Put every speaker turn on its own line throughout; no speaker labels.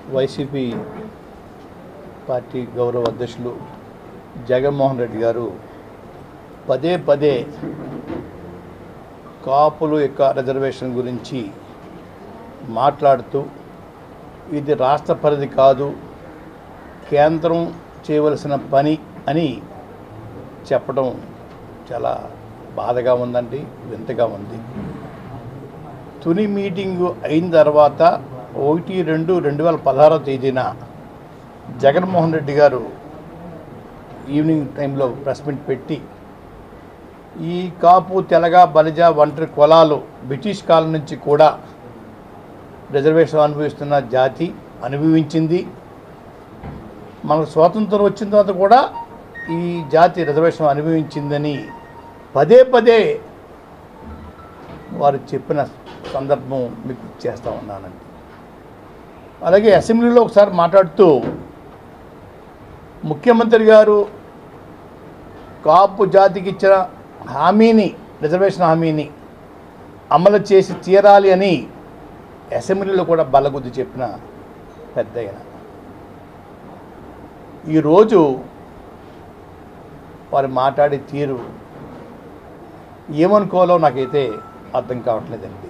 YCP party గౌరవ అధ్యక్షులు జగన్మోహన్ రెడ్డి గారు పదే పదే కాపులు యొక్క రిజర్వేషన్ గురించి మాట్లాడుతూ ఇది రాష్ట్ర పరిధి కాదు కేంద్రం చేయవలసిన పని అని చెప్పడం చాలా బాధగా ఉందండి వింతగా ఉంది తుని మీటింగు అయిన తర్వాత ఒకటి రెండు రెండు వేల పదహారో తేదీన జగన్మోహన్ రెడ్డి గారు ఈవినింగ్ టైంలో ప్రెస్ మీట్ పెట్టి ఈ కాపు తెలగ బలిజ ఒంటరి కులాలు బ్రిటిష్ కాలం నుంచి కూడా రిజర్వేషన్ అనుభవిస్తున్న జాతి అనుభవించింది మనకు స్వాతంత్రం వచ్చిన తర్వాత కూడా ఈ జాతి రిజర్వేషన్ అనుభవించిందని పదే పదే వారు చెప్పిన సందర్భం మీకు చేస్తూ ఉన్నానండి అలాగే అసెంబ్లీలో ఒకసారి మాట్లాడుతూ ముఖ్యమంత్రి గారు కాపు జాతికి ఇచ్చిన హామీని రిజర్వేషన్ హామీని అమలు చేసి తీరాలి అని అసెంబ్లీలో కూడా బల్లగుద్ది చెప్పిన పెద్ద ఆయన ఈరోజు వారు మాట్లాడే తీరు ఏమనుకోవాలో నాకైతే అర్థం కావట్లేదండి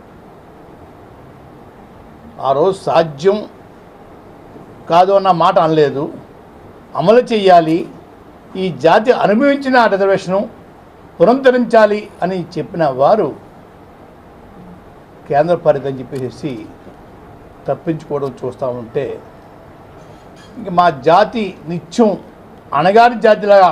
ఆ రోజు సాధ్యం కాదు అన్న మాట అనలేదు అమలు చేయాలి ఈ జాతి అనుభవించిన రిజర్వేషను పునరుద్ధరించాలి అని చెప్పిన వారు కేంద్ర పరిధి అని చెప్పేసి తప్పించుకోవడం చూస్తూ ఉంటే ఇంక మా జాతి నిత్యం అణగారి జాతిలాగా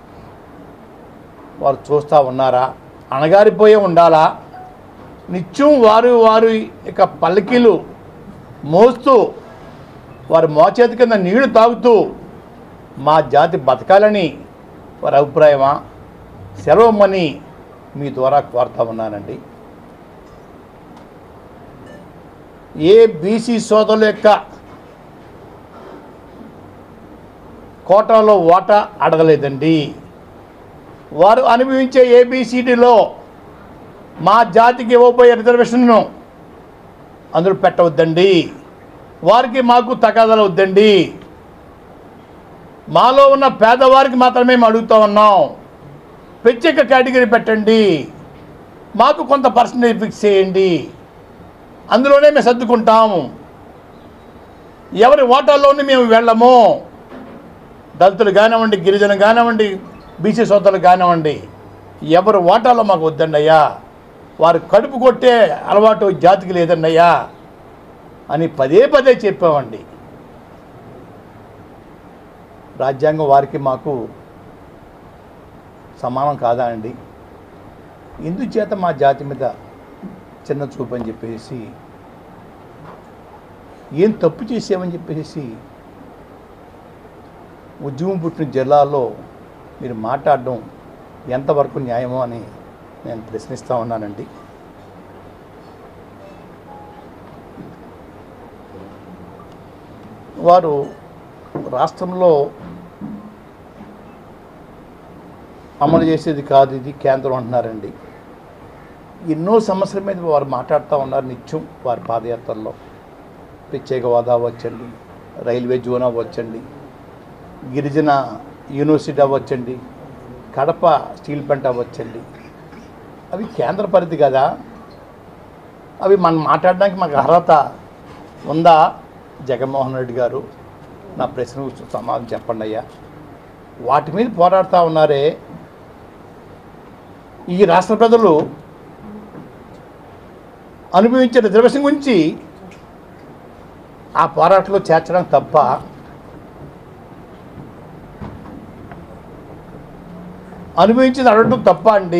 వారు చూస్తూ ఉన్నారా అణగారిపోయే ఉండాలా నిత్యం వారు వారి యొక్క పల్లకీలు మోస్తూ వారి మోచేతి కింద నీళ్లు తాగుతూ మా జాతి బతకాలని వారి అభిప్రాయమా సెలవమ్మని మీ ద్వారా కోరుతా ఉన్నానండి ఏ బీసీ సోదరుల యొక్క కోటాలో ఓటా అడగలేదండి వారు అనుభవించే ఏబిసిడిలో మా జాతికి ఇవ్వబోయే రిజర్వేషన్ను అందులో పెట్టవద్దండి వారికి మాకు తగాదాలు వద్దండి మాలో ఉన్న పేదవారికి మాత్రమే మేము అడుగుతా ఉన్నాం ప్రత్యేక కేటగిరీ పెట్టండి మాకు కొంత పర్సంటేజ్ ఫిక్స్ చేయండి అందులోనే మేము సర్దుకుంటాము ఎవరి ఓటాల్లోనే మేము వెళ్ళము దళితులు కానివ్వండి గిరిజన కానివ్వండి బీసీ సోదరులు కానివ్వండి ఎవరు ఓటాలో మాకు వద్దండి అయ్యా వారు కడుపు కొట్టే అలవాటు జాతికి లేదండి అయ్యా అని పదే పదే చెప్పామండి రాజ్యాంగం వారికి మాకు సమానం కాదా అండి ఇందుచేత మా జాతి మీద చిన్న చూపు అని చెప్పేసి ఏం తప్పు చేసామని చెప్పేసి ఉద్యమం పుట్టిన జిల్లాలో మీరు మాట్లాడడం ఎంతవరకు న్యాయమో అని నేను ప్రశ్నిస్తూ ఉన్నానండి వారు రాష్ట్రంలో అమలు చేసేది కాదు ఇది కేంద్రం అంటున్నారండి ఎన్నో సమస్యల మీద వారు మాట్లాడుతూ ఉన్నారు నిత్యం వారి పాదయాత్రల్లో ప్రత్యేక హోదా అవ్వచ్చండి రైల్వే జోన్ అవ్వచ్చండి గిరిజన యూనివర్సిటీ అవ్వచ్చండి కడప స్టీల్ ప్లాంట్ అవ్వచ్చండి అవి కేంద్ర పరిధి కదా అవి మనం మాట్లాడడానికి మాకు అర్హత ఉందా జగన్మోహన్ రెడ్డి గారు నా ప్రశ్నకు సమాధానం చెప్పండి అయ్యా వాటి మీద పోరాడుతూ ఉన్నారే ఈ రాష్ట్ర ప్రజలు అనుభవించే రిజర్వేషన్ గురించి ఆ పోరాటంలో చేర్చడం తప్ప అనుభవించింది అడగడం తప్ప అండి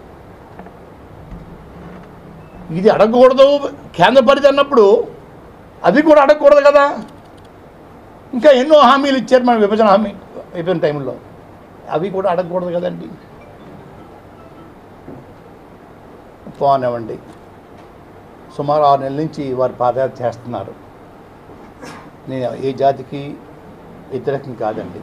ఇది అడగకూడదు కేంద్ర పరిధి అన్నప్పుడు అది కూడా అడగకూడదు కదా ఇంకా ఎన్నో హామీలు ఇచ్చారు మన విభజన హామీ విభజన టైంలో అవి కూడా అడగకూడదు కదండి పోనివ్వండి సుమారు ఆరు నెలల నుంచి వారు పాదయాత్ర చేస్తున్నారు నేను ఏ జాతికి వ్యతిరేకం కాదండి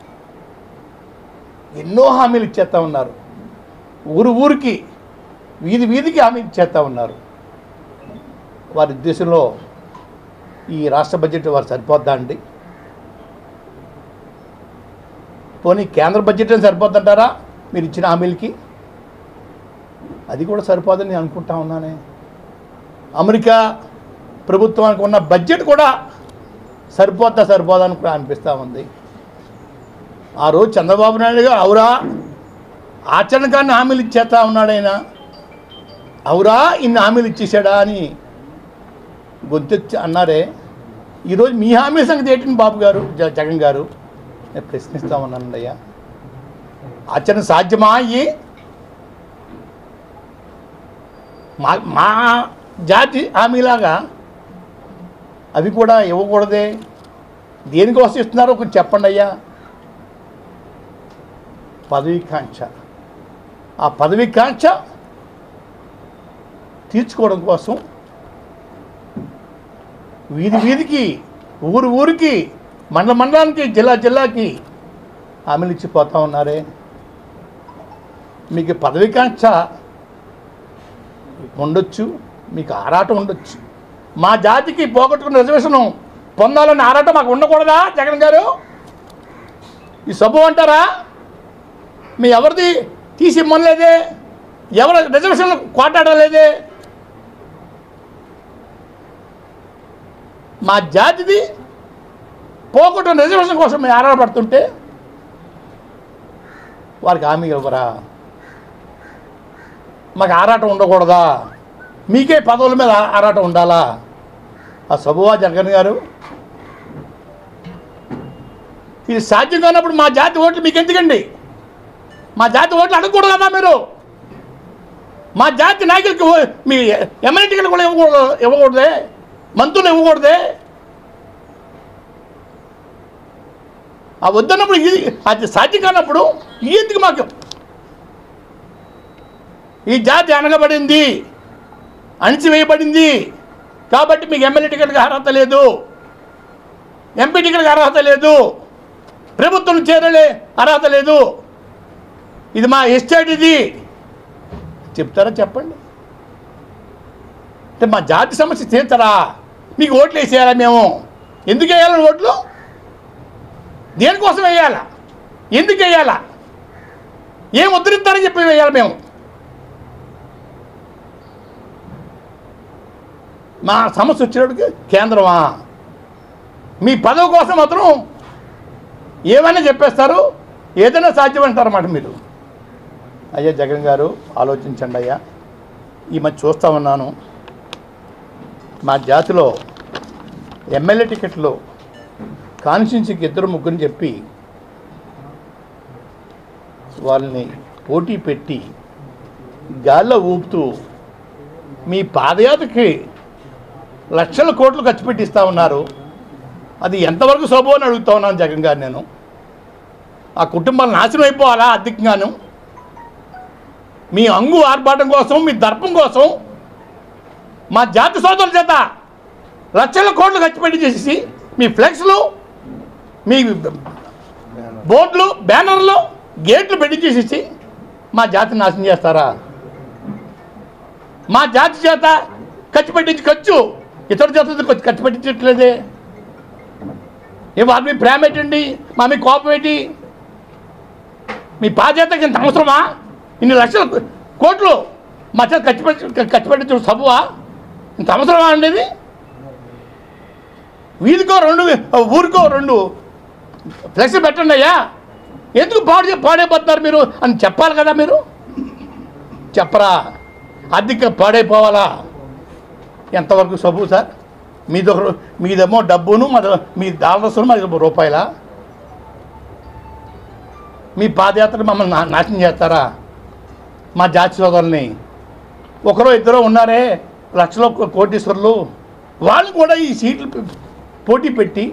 ఎన్నో హామీలు ఇచ్చేస్తూ ఉన్నారు ఊరు ఊరికి వీధి వీధికి హామీ ఇచ్చేస్తూ ఉన్నారు వారి ఉద్దేశంలో ఈ రాష్ట్ర బడ్జెట్ వారు సరిపోద్దా అండి పోనీ కేంద్ర బడ్జెట్ అని సరిపోద్దంటారా మీరు ఇచ్చిన హామీలకి అది కూడా సరిపోదని నేను అనుకుంటా ఉన్నానే అమెరికా ప్రభుత్వానికి ఉన్న బడ్జెట్ కూడా సరిపోద్దా సరిపోదా అని కూడా అనిపిస్తూ ఉంది ఆ రోజు చంద్రబాబు నాయుడు గారు అవురా ఆచరణ కానీ హామీలు ఇచ్చేస్తా ఉన్నాడు ఆయన అవురా ఇన్ని హామీలు ఇచ్చేసాడా అని గొంతెత్తి అన్నారే ఈరోజు మీ హామీ సంగతి ఏంటండి బాబు గారు జ- జగన్ గారు నేను ప్రశ్నిస్తా ఉన్నానండి అయ్యా ఆచరణ సాధ్యమా అయ్యి మా మా జాతి హామీలాగా అవి కూడా ఇవ్వకూడదే దేనికోసం ఇస్తున్నారో కొంచెం చెప్పండి అయ్యా పదవీకాంక్ష ఆ పదవీకాంక్ష తీర్చుకోవడం కోసం వీధి వీధికి ఊరు ఊరికి మండల మండలానికి జిల్లా జిల్లాకి హామీలు ఇచ్చిపోతా ఉన్నారే మీకు పదవీకాంక్ష ఉండొచ్చు మీకు ఆరాటం ఉండొచ్చు మా జాతికి పోగొట్టుకున్న రిజర్వేషన్ పొందాలని ఆరాటం మాకు ఉండకూడదా జగన్ గారు ఈ సబ్బు అంటారా మీ ఎవరిది తీసి ఇమ్మనలేదే ఎవరు రిజర్వేషన్లు కోటాడలేదే మా జాతిది పోగొట్టిన రిజర్వేషన్ కోసం మేము ఆరాటపడుతుంటే వారికి హామీ ఇవ్వరా మాకు ఆరాటం ఉండకూడదా మీకే పదవుల మీద ఆ- ఆరాటం ఉండాలా ఆ సబువా జగన్ గారు ఇది సాధ్యం కానప్పుడు మా జాతి ఓట్లు మీకు ఎందుకండి మా జాతి ఓట్లు అడగకూడదు కదా మీరు మా జాతి నాయకులకి ఓ- మీ ఎమ్మెల్యే టికెట్ కూడా ఇవ్వకూడదు ఇవ్వకూడదే మంత్రులు ఇవ్వకూడదే ఆ వద్దన్నప్పుడు ఇది అది సాధ్యం కానప్పుడు ఎందుకు మాకు ఈ జాతి అనగబడింది అణిచివేయబడింది కాబట్టి మీకు ఎమ్మెల్యే టికెట్కి అర్హత లేదు ఎంపీ టికెట్కి అర్హత లేదు ప్రభుత్వం చేరలే అర్హత లేదు ఇది మా ఎస్టేట్ ఇది చెప్తారా చెప్పండి అంటే మా జాతి సమస్య తీర్చరా మీకు ఓట్లు వేసేయాలా మేము ఎందుకు వేయాలని ఓట్లు దేనికోసం వేయాలా ఎందుకు వేయాలా ఏం ఉద్ధరిస్తారని చెప్పి వేయాలి మేము మా సమస్య వచ్చినప్పటికి కేంద్రమా మీ పదవి కోసం మాత్రం ఏమైనా చెప్పేస్తారు ఏదైనా సాధ్యమంటారన్నమాట మీరు అయ్యా జగన్ గారు ఆలోచించండి అయ్యా ఈ మధ్య చూస్తా ఉన్నాను మా జాతిలో ఎమ్మెల్యే టికెట్లు కాన్స్టిట్యున్సీకి ఇద్దరు ముగ్గురు చెప్పి వాళ్ళని పోటీ పెట్టి గాల్లో ఊపుతూ మీ పాదయాత్రకి లక్షల కోట్లు ఖర్చు పెట్టిస్తూ ఉన్నారు అది ఎంతవరకు శోభో అని అడుగుతా ఉన్నాను జగన్ గారు నేను ఆ కుటుంబాలు నాశనం అయిపోవాలా అధికంగాను మీ అంగు ఆర్భాటం కోసం మీ దర్పం కోసం మా జాతి సోదరుల చేత లక్షల కోట్లు ఖర్చు పెట్టి చేసేసి మీ ఫ్లెక్స్లు మీ బోర్డులు బ్యానర్లు గేట్లు పెట్టి చేసేసి మా జాతిని నాశనం చేస్తారా మా జాతి చేత ఖర్చు పెట్టించి ఖర్చు ఇతర జాతులతో ఖర్చు ఖర్చు పెట్టించట్లేదే ఏ వాళ్ళ మీ ప్రేమ ఏంటండి మా మీ కోపం ఏంటి మీ బాధ్యతకి ఇంత అవసరమా ఇన్ని లక్షల కోట్లు మా చేత ఖర్చు పెట్టి ఖర్చు పెట్టించు సబువా ఇంత అవసరమా అండి ఇది వీధికో రెండు ఊరికో రెండు ఫ్లెక్స్ పెట్టండి అయ్యా ఎందుకు పాడు పాడైపోతున్నారు మీరు అని చెప్పాలి కదా మీరు చెప్పరా అద్దెకి పాడైపోవాలా ఎంతవరకు సబు సార్ మీది ఒక మీదేమో డబ్బును మాది మీ డాలర్స్ మాది రూపాయల మీ పాదయాత్ర మమ్మల్ని నా- నాశనం చేస్తారా మా జాతి సోదరుల్ని ఒకరో ఇద్దరు ఉన్నారే లక్షలో కో- కోటీశ్వరులు వాళ్ళు కూడా ఈ సీట్లు పె- పోటీ పెట్టి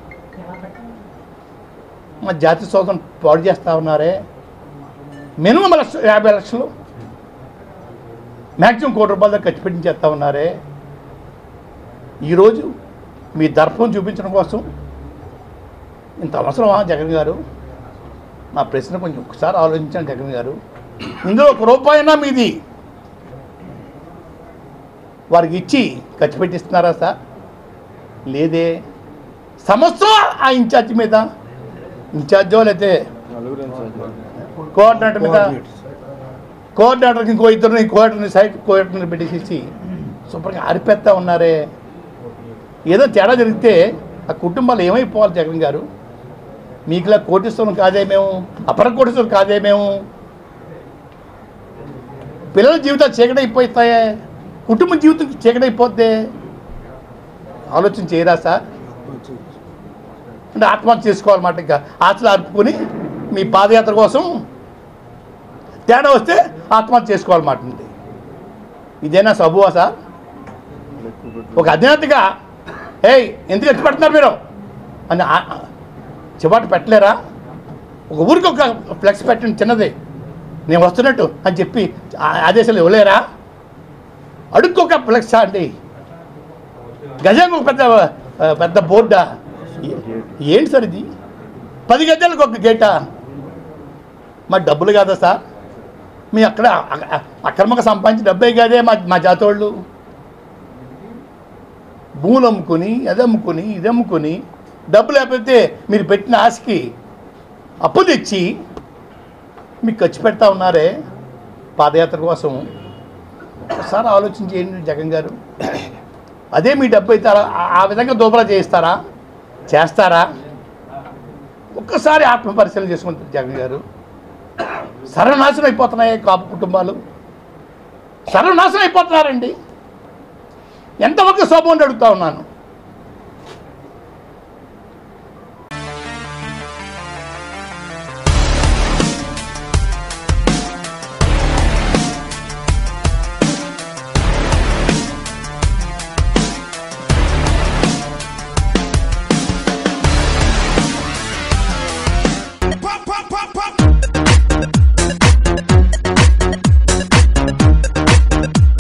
మా జాతి సోదరం పాడు చేస్తూ ఉన్నారే మినిమం లక్ష యాభై లక్షలు మ్యాక్సిమం కోటి రూపాయల దాకా ఖర్చు పెట్టించేస్తా ఉన్నారే ఈరోజు మీ దర్పం చూపించడం కోసం ఇంత అవసరమా జగన్ గారు నా ప్రశ్న కొంచెం ఒకసారి ఆలోచించండి జగన్ గారు ఇందులో ఒక రూపాయినా మీది వారికి ఇచ్చి ఖర్చు పెట్టిస్తున్నారా సార్ లేదే సంవత్సరం ఆ ఇన్ఛార్జ్ మీద ఇన్ఛార్జో లేతే కోఆర్డినేటర్ మీద కోఆర్డినేటర్కి ఇంకో ఇద్దరిని కోఆర్డినేటర్ని సైడ్ కోఆర్డినేటర్ పెట్టేసి శుభ్రంగా అరిపెత్తా ఉన్నారే ఏదో తేడా జరిగితే ఆ కుటుంబాలు ఏమైపోవాలి జగన్ గారు మీకులా కోటిస్తున్నాం కాదే మేము అపర కోటిస్తున్నాం కాదే మేము పిల్లల జీవితాలు చీకటైపోతాయే కుటుంబ జీవితం చీకటైపోద్దే ఆలోచన చేయరా సార్ అంటే ఆత్మహత్య చేసుకోవాలన్నమాట ఇంకా ఆశలు అర్పుకొని మీ పాదయాత్ర కోసం తేడా వస్తే ఆత్మహత్య చేసుకోవాలన్నమాట అండి ఇదేనా సబువా సార్ ఒక అధినేతగా ఏయ్ ఎందుకు ఎత్తి పెడుతున్నారు మీరు అని ఆ- ఆ- చివాటు పెట్టలేరా ఒక ఊరికి ఒక ఫ్లెక్స్ పెట్టండి చిన్నది నేను వస్తున్నట్టు అని చెప్పి ఆ- ఆదేశాలు ఇవ్వలేరా అడుక్కొక ఫ్లెక్స్ అండి గజంగా ఒక పెద్ద ఆ, పెద్ద బోర్డా ఏ- ఏంటి సార్ ఇది పది గజాలకు ఒక గేటా మరి డబ్బులు కాదా సార్ మీ అక్కడ అ- అ- అక్రమంగా సంపాదించి డబ్బే కాదే మా మా జాతోళ్ళు భూములు అమ్ముకొని అది అమ్ముకొని ఇది అమ్ముకొని డబ్బు లేకపోతే మీరు పెట్టిన ఆశకి అప్పు తెచ్చి మీకు ఖర్చు పెడతా ఉన్నారే పాదయాత్ర కోసం ఒకసారి ఆలోచన చేయండి జగన్ గారు అదే మీ డబ్బు అయితే అలా- ఆ- ఆ విధంగా దోబరా చేయిస్తారా చేస్తారా ఒక్కసారి ఆత్మ పరిశీలన చేసుకుంటారు జగన్ గారు సర్వనాశనం అయిపోతున్నాయి కాపు కుటుంబాలు సర్వనాశనం అయిపోతున్నారండి ఎంతవరకు శోభం అడుగుతా ఉన్నాను